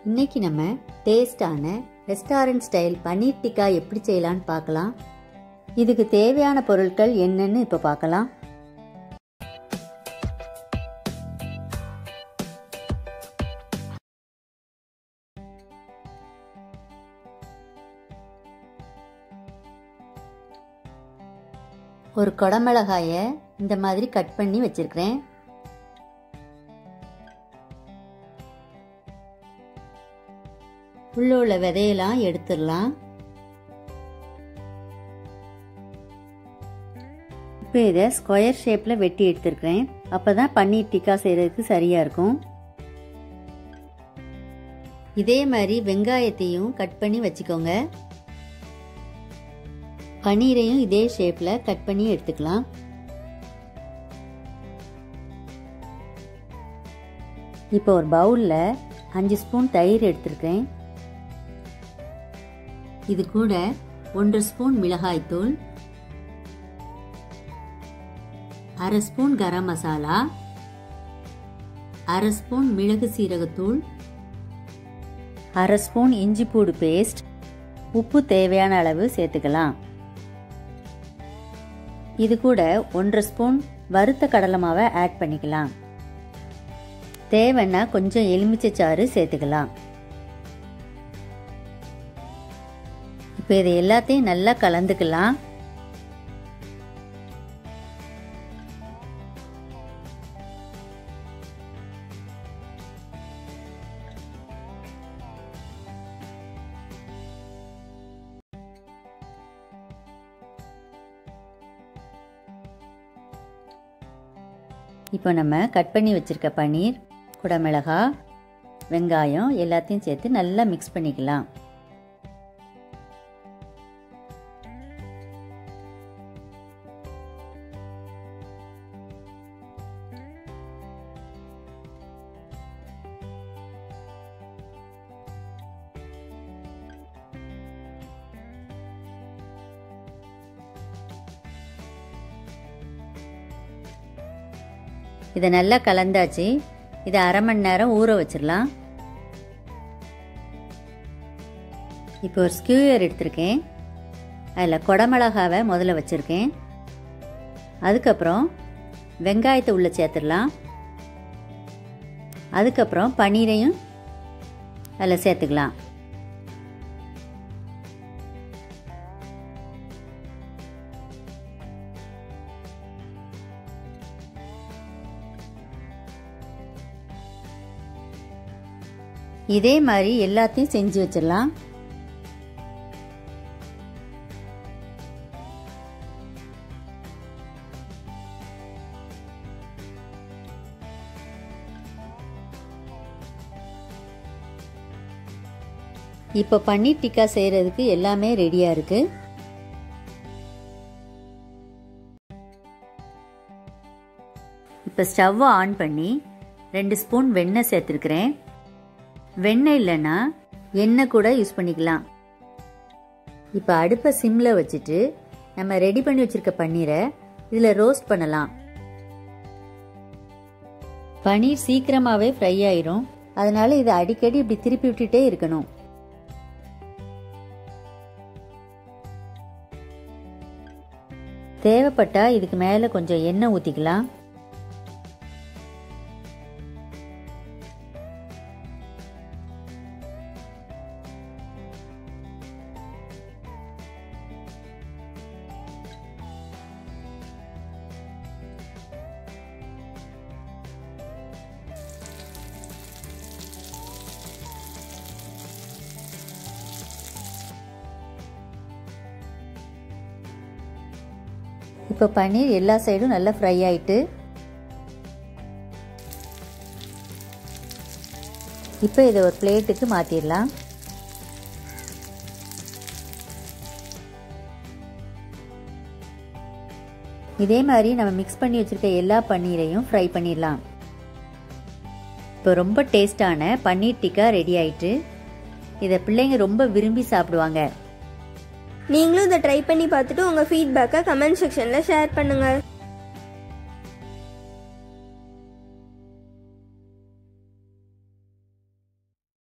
இன்னைக்கு நம்ம டேஸ்டான ரெஸ்டாரண்ட் ஸ்டைல் பன்னீர் டிக்கா எப்படி செய்யலாம்னு பார்க்கலாம் இதுக்கு தேவையான பொருட்கள் என்னன்னு இப்போ பார்க்கலாம் ஒரு குடமிளகாயை இந்த மாதிரி கட் பண்ணி வச்சிருக்கிறேன் உள்ள உள்ள விதையெல்லாம் எடுத்துடலாம் இப்போ இதை ஸ்கொயர் ஷேப்பில் வெட்டி எடுத்துருக்கிறேன் அப்போ தான் பன்னீர் டிக்கா செய்கிறதுக்கு சரியாக இருக்கும் இதே மாதிரி வெங்காயத்தையும் கட் பண்ணி வச்சுக்கோங்க பன்னீரையும் இதே ஷேப்பில் கட் பண்ணி எடுத்துக்கலாம் இப்போ ஒரு பவுலில் அஞ்சு ஸ்பூன் தயிர் எடுத்திருக்கேன் இது கூட ஒன்றரை ஸ்பூன் மிளகாய்த்தூள் அரை ஸ்பூன் கரம் மசாலா அரை ஸ்பூன் மிளகு சீரகத்தூள் அரை ஸ்பூன் இஞ்சி பூடு பேஸ்ட் உப்பு தேவையான அளவு சேர்த்துக்கலாம் இது கூட ஒன்றரை ஸ்பூன் வறுத்த கடலை மாவை ஆட் பண்ணிக்கலாம் தேவைன்னா கொஞ்சம் எலுமிச்சை சாறு சேர்த்துக்கலாம் இப்போ இது எல்லாத்தையும் நல்லா கலந்துக்கலாம் இப்போ நம்ம கட் பண்ணி வச்சுருக்க பன்னீர் குடமிளகா வெங்காயம் எல்லாத்தையும் சேர்த்து நல்லா மிக்ஸ் பண்ணிக்கலாம் இதை நல்லா கலந்தாச்சு இதை அரை மணி நேரம் ஊற வச்சிடலாம் இப்போ ஒரு ஸ்கியூயர் எடுத்திருக்கேன் அதில் குடமிளகாவை முதல்ல வச்சுருக்கேன் அதுக்கப்புறம் வெங்காயத்தை உள்ளே சேர்த்துடலாம் அதுக்கப்புறம் பன்னீரையும் அதில் சேர்த்துக்கலாம் இதே மாதிரி எல்லாத்தையும் செஞ்சு வச்சிடலாம் இப்போ பன்னீர் டிக்கா செய்கிறதுக்கு எல்லாமே ரெடியாக இருக்குது இப்போ ஸ்டவ்வை ஆன் பண்ணி ரெண்டு ஸ்பூன் வெண்ணெய் சேர்த்துருக்குறேன் வெண்ணெய் இல்லைன்னா எண்ணெய் கூட யூஸ் பண்ணிக்கலாம் இப்போ அடுப்பை சிம்மில் வச்சுட்டு நம்ம ரெடி பண்ணி வச்சுருக்க பன்னீரை இதில் ரோஸ்ட் பண்ணலாம் பன்னீர் சீக்கிரமாகவே ஃப்ரை ஆயிரும் அதனால இதை அடிக்கடி இப்படி திருப்பி விட்டுட்டே இருக்கணும் தேவைப்பட்டா இதுக்கு மேலே கொஞ்சம் எண்ணெய் ஊற்றிக்கலாம் இப்போ பன்னீர் எல்லா சைடும் நல்லா ஃப்ரை ஆயிட்டு இப்போ இதை ஒரு பிளேட்டுக்கு மாற்றிடலாம் இதே மாதிரி நம்ம மிக்ஸ் பண்ணி வச்சுருக்க எல்லா பன்னீரையும் ஃப்ரை பண்ணிடலாம் இப்போ ரொம்ப டேஸ்டான பன்னீர் டிக்கா ரெடி ஆயிட்டு இதை பிள்ளைங்க ரொம்ப விரும்பி சாப்பிடுவாங்க நீங்களும் இதை ட்ரை பண்ணி பார்த்துட்டு உங்கள் ஃபீட்பேக்கை கமெண்ட் செக்ஷனில் ஷேர் பண்ணுங்கள்